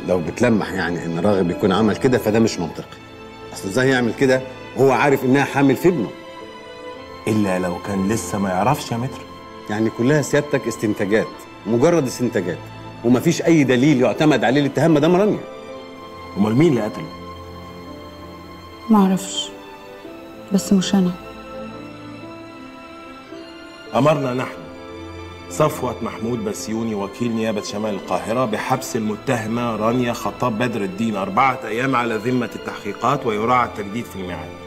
لو بتلمح يعني ان راغب يكون عمل كده فده مش منطقي اصل ازاي يعمل كده وهو عارف انها حامل في ابنه الا لو كان لسه ما يعرفش يا متر يعني كلها سيادتك استنتاجات مجرد استنتاجات ومفيش اي دليل يعتمد عليه الاتهام مدام رانيا امال مين اللي قتله معرفش بس مش انا امرنا نحن صفوة محمود بسيوني وكيل نيابة شمال القاهرة بحبس المتهمة رانيا خطاب بدر الدين أربعة أيام على ذمة التحقيقات ويراعى التجديد في الميعاد